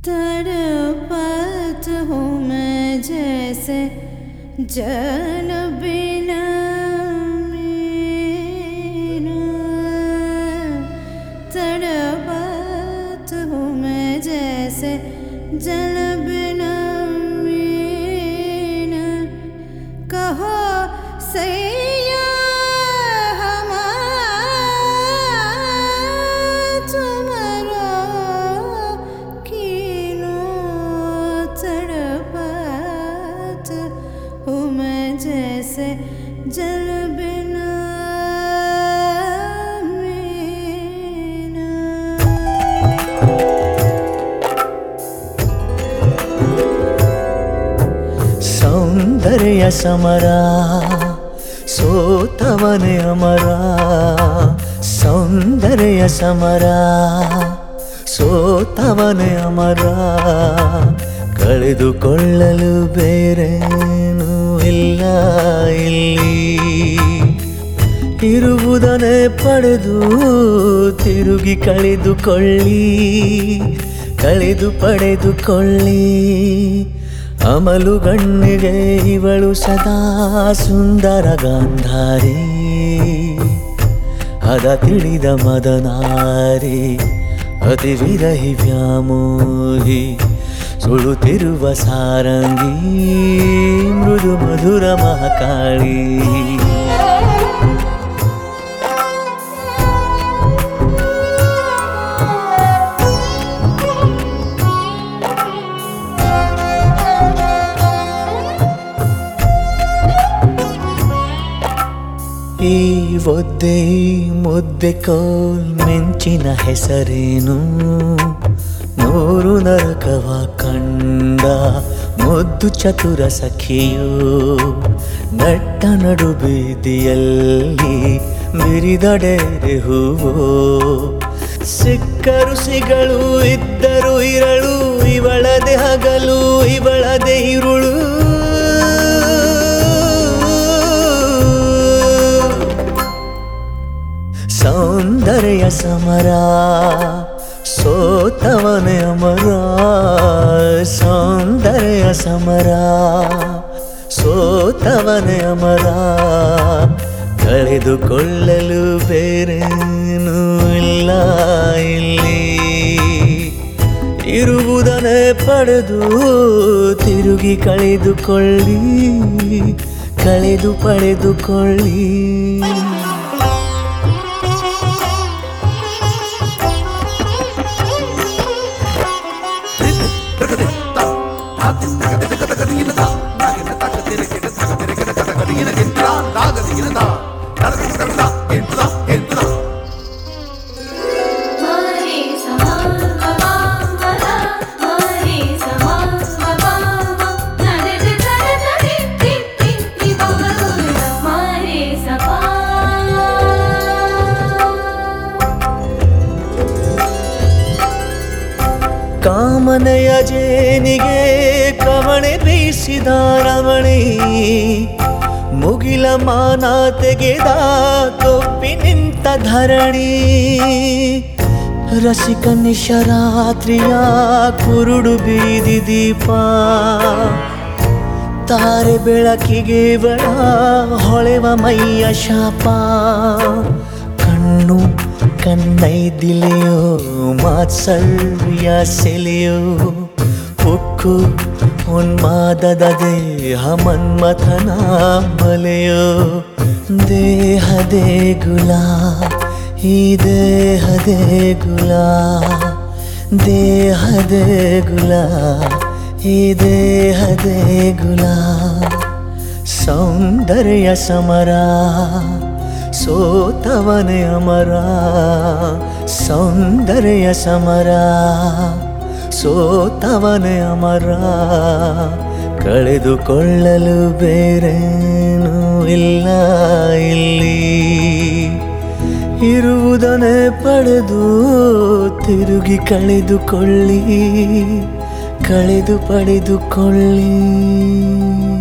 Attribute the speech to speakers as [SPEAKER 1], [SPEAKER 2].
[SPEAKER 1] तड़पत हूँ मैं जैसे जल बिना मीना तड़पत हूँ मैं जैसे जल बिना मीना कहो सैया हमारा कीनो तड़पत हूँ मैं जैसे जल बिना मीना
[SPEAKER 2] ಸೌಂದರ್ಯ ಸಮರ ಸೋತವನೇ ಅಮರ ಸೌಂದರ್ಯ ಸಮರ ಸೋತವನೇ ಅಮರ ಕಳೆದುಕೊಳ್ಳಲು ಬೇರೇನೂ ಇಲ್ಲ ಇಲ್ಲಿ ಇರುವುದನ್ನೇ ಪಡೆದು ತಿರುಗಿ ಕಳೆದುಕೊಳ್ಳಿ ಕಳೆದು ಪಡೆದುಕೊಳ್ಳಿ ಅಮಲು ಗಣ್ಣಿಗೆ ಇವಳು ಸದಾ ಸುಂದರ ಗಾಂಧಾರಿ ಅದ ತಿಳಿದ ಮದನಾರಿ ಅತಿ ವಿರಹಿ ವ್ಯಾಮೋಹಿ ಸುಳುತ್ತಿರುವ ಸಾರಂಗಿ ಮೃದು ಮಧುರ ಮಹಾಕಾಳಿ ಈ ಒದ್ದೆ ಈ ಮುದ್ದೆ ಕೋಲ್ ಮಿಂಚಿನ ಹೆಸರೇನು ನೂರು ನರಕವ ಕಂಡ ಮುದ್ದು ಚತುರ ಸಖಿಯು ನಟ್ಟ ನಡು ಬೀದಿಯಲ್ಲಿ ಬಿರಿದಡೆರೆ ಹೂವು ಸಿಕ್ಕರು ಸಿಗಳು ಇದ್ದರು ಇರಳು ಇವಳದೆ ಹಗಲು ಇವಳದೆ ಇರುಳು ಸೌಂದರ್ಯ ಸಮರ ಸೋತವನೇ ಅಮರ ಸೌಂದರ್ಯ ಸಮರ ಸೋತವನೇ ಅಮರ ಕಳೆದುಕೊಳ್ಳಲು ಬೇರೇನೂ ಇಲ್ಲ ಇಲ್ಲಿ ಇರುವುದನ್ನೇ ಪಡೆದು ತಿರುಗಿ ಕಳೆದುಕೊಳ್ಳಿ ಕಳೆದು ಪಡೆದುಕೊಳ್ಳಿ
[SPEAKER 3] मारे समा गमा गदा मारे समा गमा नदे तरे तरे टिप टिप टिप बबलूला मारे सपा
[SPEAKER 2] ಕಾಮನೆಯ ಜೇನಿಗೆ ಕವಣೆ ಬೀಸಿದ ರಮಣಿ ಮುಗಿಲ ಮಾನ ತೆಗೆದ ಕೊಪ್ಪಿ ನಿಂತ ಧರಣಿ ರಸಿಕ ನಿಶರಾತ್ರಿಯ ಕುರುಡು ಬೀದಿ ದೀಪ ತಾರೆ ಬೆಳಕಿಗೆ ಬಳ ಹೊಳೆವ ಮೈಯ ಶಾಪ ಕಣ್ಣು ಕಣ್ಣೈದಿಲೆಯೋ ಮಾತ್ಸಲ್ಯ ಸೆಲೆಯೋ ಉಕ್ಕು ಉನ್ಮಾದದ ದೇಹ ಮನ್ಮಥನ ಬಲೆಯೋ ದೇಹದೇ ಗುಲ ಈ ದೇಹದೇ ಗುಲ ದೇಹದೇ ಗುಲ ಈ ದೇಹದೇ ಗುಲ ಸೌಂದರ್ಯ ಸಮರ ಸೋತವನೇ ಅಮರ ಸೌಂದರ್ಯ ಸಮರ ಸೋತವನೇ ಅಮರ ಕಳೆದುಕೊಳ್ಳಲು ಬೇರೇನೂ ಇಲ್ಲ ಇಲ್ಲಿ ಇರುವುದನ್ನೇ ಪಡೆದು ತಿರುಗಿ ಕಳೆದುಕೊಳ್ಳಿ ಕಳೆದು ಪಡೆದುಕೊಳ್ಳಿ